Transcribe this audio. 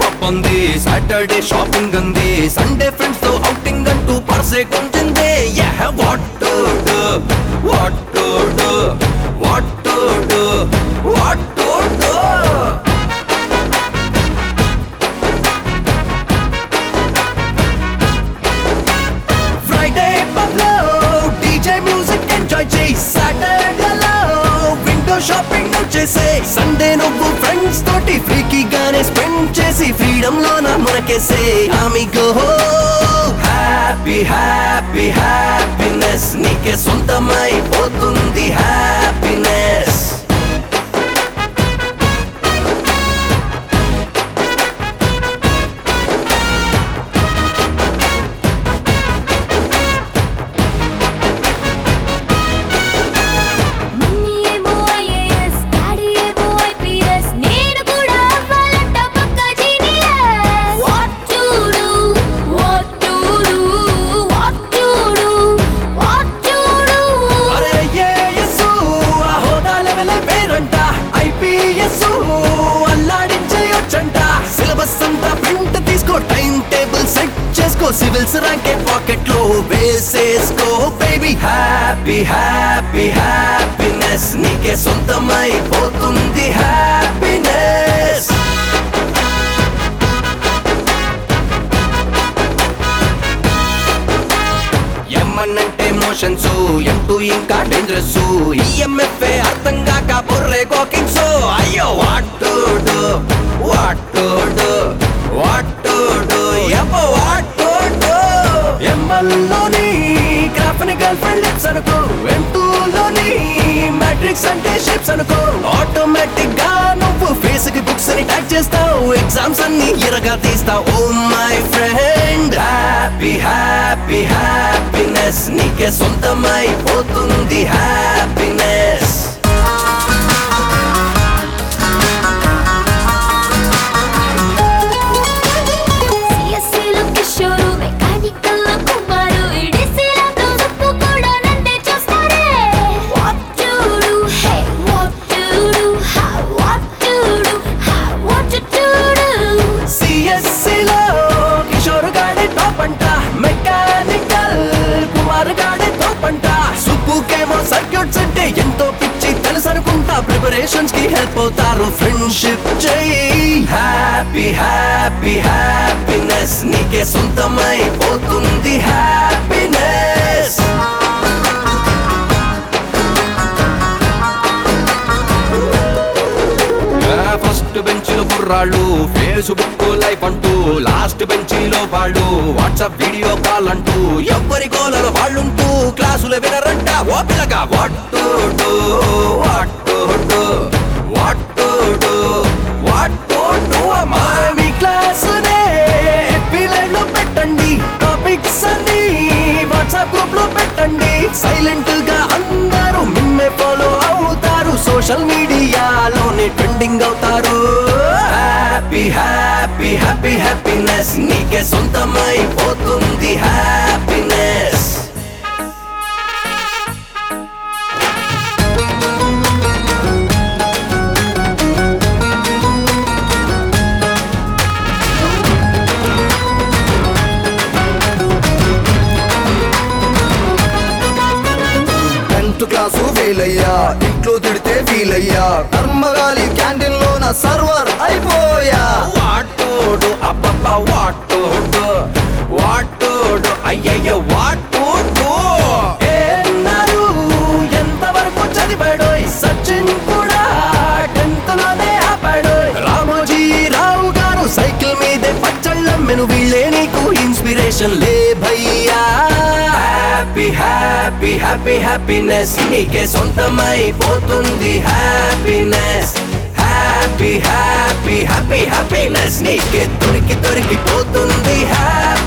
పప్ ఉంది Saturday shopping ఉంది సండే ఫ్రెండ్స్ తో అవుటింగ్ అంటూ పర్సే కొంటుంది what to do what to do what to do what to do Friday పబ్లో డీజే మ్యూజిక్ ఎంజాయ్ చేయి సాటర్డేలో విండో షాపింగ్ చేసే సండే నువ్వు ఫ్రెండ్స్ తోటి ఫ్రీకి గానే స్పెండ్ చేసి ఫ్రీడమ్ లోన మునకేసే ఆమిగో హ్యాపీ హ్యాపీ హ్యాపీనెస్ నీకే సొంతమై పోతుంది హ్యాపీనెస్ మమ్మీ ఏమో ఐఏఎస్ డాడీ ఏమో ఐపీఎస్ నేను కూడా అవ్వాలంట పక్క genius what to do what to do what to do what to do అరే ఐఏఎస్ ఆ హోదా లెవెల్ పేరంట ఐపీఎస్ అల్లాడించేయొచ్చంట సిలబస్ అంతా ప్రింట్ తీసుకో టైం టేబుల్ సెట్ చేసుకో సివిల్స్ ర్యాంకే పాకెట్ లో వేసేసుకో బేబీ హ్యాపీ హ్యాపీ హ్యాపీనెస్ నీకే సొంతమై పోతుంది హ్యాపీనెస్ ఎమ్మన్నంటే మోషన్స్ ఎం టూ ఇంకా డేంజరస్ ఈఎంఎఫ్ అర్థం కాక బుర్రే కోకింగ్స్ అయ్యో what to do what to do what to do ఎప్పో వాట్ టు డు ఎంఎల్లోని గ్రాఫ్ని గర్ల్ ఫ్రెండ్ లిప్స్ అనుకో ఎం లోని మ్యాట్రిక్స్ అంటే షిప్స్ అనుకో ఆటోమేటిక్ గా నువ్వు ఫేస్ కి బుక్స్ ని టైప్ చేస్తావు ఎగ్జామ్స్ అన్ని ఇరగా తీస్తావు oh my friend happy happy happiness నీకే సొంతమై పోతుంది హ్యాపీనెస్ సిఎస్సిలో కిషోరు మెకానికల్లో కుమారు ఇడిసిలతో సుప్పు కూడా నన్నే చూస్తారే what to do hey what to do how what to do how what to do CSC లో కిషోర్ గాడే టాప్ అంట మెకానికల్ కుమార్ గాడే టాప్ అంట సుబ్బుకేమో సర్క్యూట్స్ అంటే ఎంతో పిచ్చి తెలుసు అనుకుంటా ప్రిపరేషన్స్ కి హెల్ప్ అవుతారు ఫ్రెండ్షిప్ చేయి హ్యాపీ హ్యాపీ హ్యాపీనెస్ నీకే సొంతమై పోతుంది హ్యాపీనెస్ ఫస్ట్ బెంచ్ కుర్రాళ్ళు ఫేస్బుక్ లైఫ్ అంటూ లాస్ట్ బెంచీలో వాళ్ళు వాట్సాప్ వీడియో కాల్ అంటూ ఎవ్వరి గోలలో వాళ్ళుంటూ క్లాసులు వినరంట ఓ పిల్లగా what to do what to do what to do what to do అమ్మా మీ క్లాసునే పిల్లలు పెట్టండి టాపిక్స్ అన్ని వాట్సాప్ గ్రూప్ లో పెట్టండి సైలెంట్ గా అందరూ మిమ్మే ఫాలో అవుతారు సోషల్ మీడియాలోనే ట్రెండింగ్ అవుతారు హ్యాపీ హ్యాపీ హ్యాపీ హ్యాపీనెస్ నీకే సొంతమై పోతుంది హ్యాపీనెస్ టెన్త్ క్లాసు ఫెయిల్ అయ్యా ఇంట్లో తిడితే ఫీల్ అయ్యా కర్మగాలి క్యాంటీన్ లో నా సర్వర్ అయిపోయా వాటోడు అబ్బబ్బ వాటోడు వాటోడు అయ్యయ్య వాటోడు ఏన్నారు ఎంతవరకు చదివాడు సచిన్ కూడా టెన్త్ లోనే ఆపాడు రామోజీ రావు గారు సైకిల్ మీదే పచ్చళ్ళమ్మెను వీళ్ళే నీకు ఇన్స్పిరేషన్ లే భయ్యా హ్యాపీ హ్యాపీ హ్యాపీ హ్యాపీనెస్ నీకే సొంతమై పోతుంది happiness happy happy happy happiness నీకే దొరికి దొరికి పోతుంది హ్యాపీ